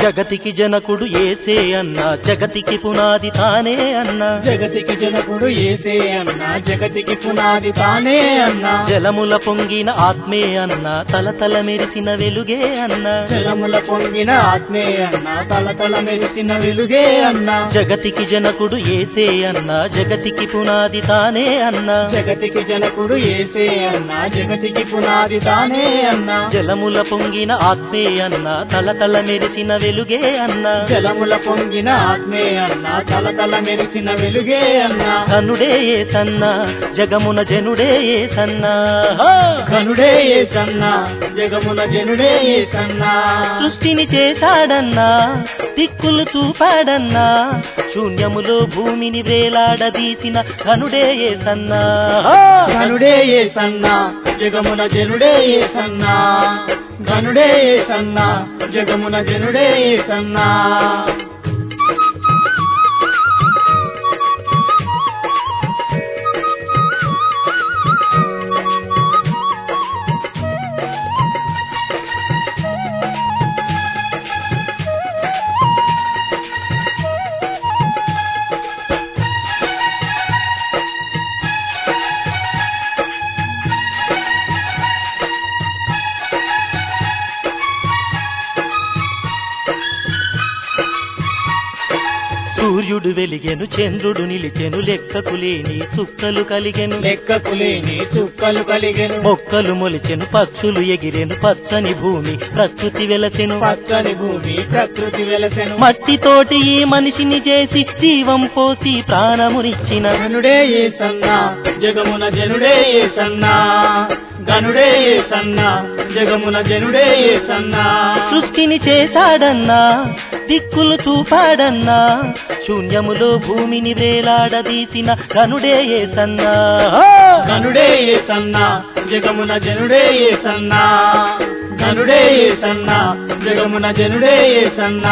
జగతికి జనకుడు ఏసే అన్నా జగతికి పునాది తానే అన్నా జగతికి జనకుడు ఏసే అన్న జగతికి పునాది తానే అన్న జలముల పొంగిన ఆత్మే అన్నా తలతల మెరిసిన వెలుగే అన్నా జలముల పొంగిన ఆత్మే అన్న తల తల మెరిసిన వెలుగే అన్న జగతికి జనకుడు ఏసే అన్నా జగతికి పునాది తానే అన్నా జగతికి జనకుడు ఏసే అన్న జగతికి పునాది తానే అన్న జలముల పొంగిన ఆత్మే అన్నా తలతల మెరిసిన వెలుగే అన్నా జలముల పొంగిన ఆత్మే అన్న తల తల మెరిసిన వెలుగే అన్న ధనుడే ఏసన్నా జగమున జనుడే ఏసన్నా కనుడే ఏసన్న జగమున జనుడే ఏసన్న సృష్టిని చేశాడన్నా దిక్కులు చూపాడన్నా శూన్యములో భూమిని వేలాడదీసిన ధనుడే ఏసన్నా ఘనుడే ఏసన్న జగమున జనుడే ఏసన్న ఘనుడే ఏసన్న జగమున జనుడే ఏసన్న సూర్యుడు వెలిగెను చంద్రుడు నిలిచెను లెక్కకు లేని చుక్కలు కలిగెను లెక్కకు లేని చుక్కలు కలిగెను మొక్కలు మొలిచెను పక్షులు ఎగిరెను పచ్చని భూమి ప్రకృతి వెలసెను పచ్చని భూమి ప్రకృతి వెలసెను మట్టితోటి ఈ మనిషిని చేసి జీవం పోసి ప్రాణమునిచ్చిన ఘనుడే ఏసన్న జగమున జనుడే ఏసన్న ఘనుడే ఏసన్న జగమున జనుడే ఏసన్న సృష్టిని చేశాడన్నా దిక్కులు చూపాడన్నా శూన్యములో భూమిని వేలాడదీసిన ఘనుడే ఏసన్నా ఘనుడే ఏసన్న జగమున జనుడే ఏసన్న ఘనుడే ఏసన్న జగమున జనుడే ఏసన్న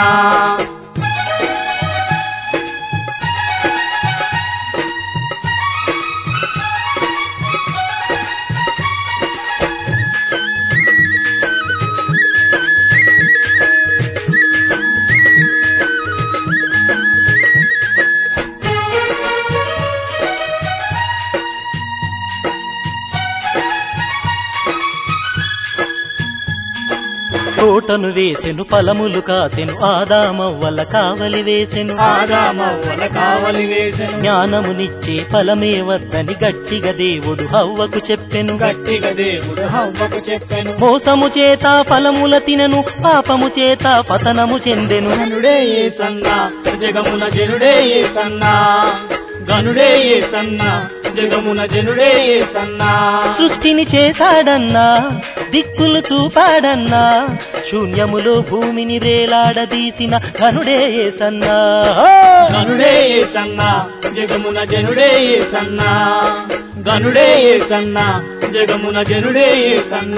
తోటను వేసెను ఫలములు కాసెను ఆదామవ్వల కావలి వేసెను ఆదామవ్వల కావలి వేసెను జ్ఞానమునిచ్చే ఫలమే వద్దని గట్టిగా దేవుడు హవ్వకు చెప్పెను గట్టిగా దేవుడు హవ్వకు చెప్పెను మోసము చేత ఫలముల తినను పాపము చేత పతనము చెందెను ఘనుడే ఏసన్న జగమున జనుడే ఏసన్న ఘనుడే ఏసన్న జగమున జనుడే ఏసన్న సృష్టిని చేశాడన్నా దిక్కులు చూపాడన్నా శూన్యములో భూమిని వేలాడదీసిన ఘనుడే ఏసన్నా ఘనుడే ఏసన్న జగమున జనుడే ఏసన్న ఘనుడే ఏసన్న జగమున జనుడే ఏసన్న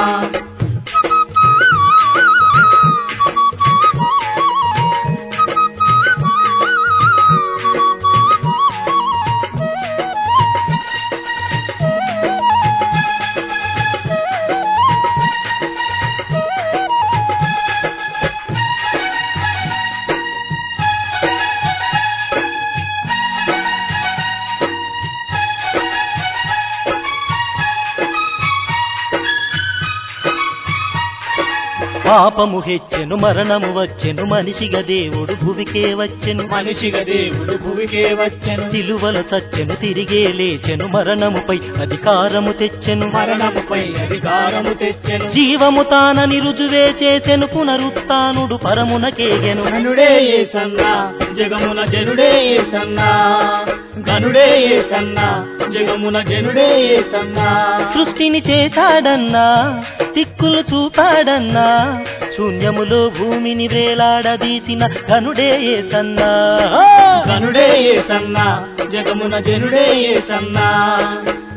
పాపము హెచ్చెను మరణము వచ్చెను మనిషిగా దేవుడు భువికే వచ్చెను మనిషిగా దేవుడు భూమికే వచ్చెను సిలువల సచ్చెను తిరిగే లేచెను మరణముపై అధికారము తెచ్చెను మరణముపై అధికారము తెచ్చెను జీవము తానని రుజువే చేసెను పునరుత్నుడు పరమునకేగెను ఘనుడే ఏసన్న జగమున జనుడే ఏసన్న ఘనుడే ఏసన్న జగమున జనుడే ఏసన్న సృష్టిని చేశాడన్నా దిక్కులు చూపాడన్నా శూన్యములో భూమిని వేలాడదీసిన ఘనుడే ఏసన్నా ఘనుడే ఏసన్న జగమున జనుడే ఏసన్న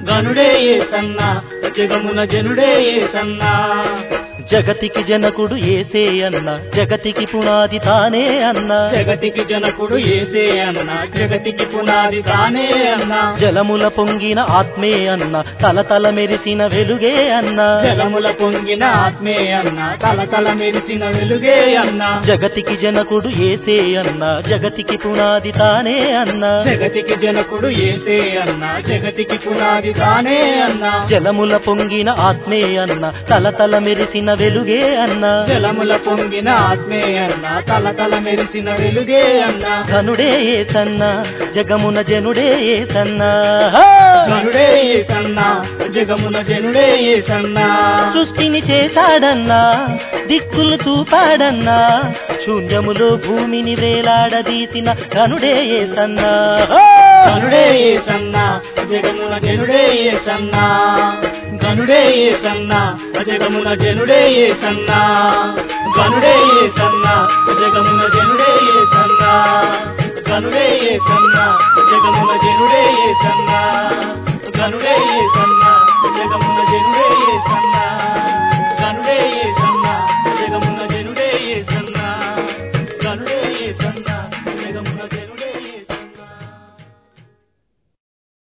గనుడే ఏసన్న జగమున జనుడే ఏసన్న జగతికి జనకుడు ఏసే అన్న జగతికి పునాది తానే అన్న జగతికి జనకుడు ఏసే అన్న జగతికి పునాది తానే అన్న జలముల పొంగిన ఆత్మే అన్న తలతల మెరిసిన వెలుగే అన్న జలముల పొంగిన ఆత్మే అన్న తల తల మెరిసిన వెలుగే అన్న జగతికి జనకుడు ఏసే అన్న జగతికి పునాది తానే అన్న జగతికి జనకుడు ఏసే అన్న జగతికి పునాది తానే అన్న జలముల పొంగిన ఆత్మే అన్న తలతల మెరిసిన వెలుగే అన్న జలముల పొంగిన ఆత్మే అన్న తల తల మెరిసిన వెలుగే అన్న ధనుడే ఏసన్న జగమున జనుడే ఏసన్న గనుడే ఏసన్న జగమున జనుడే ఏసన్న సృష్టిని చేశాడన్నా దిక్కులు చూపాడన్నా శూన్యములో భూమిని వేలాడదీసిన ధనుడే ఏసన్నా గనుడే ఏసన్న జగమున జనుడే ఏసన్న గనుడే ఏసన్న జగమున జనుడే ఏసన్న గనుడే ఏసన్న జగమున జనుడే ఏసన్న గనుడే ఏసన్న జగమున జనుడే ఏసన్న గనుడే ఏసన్న జగమున జనుడే ఏసన్న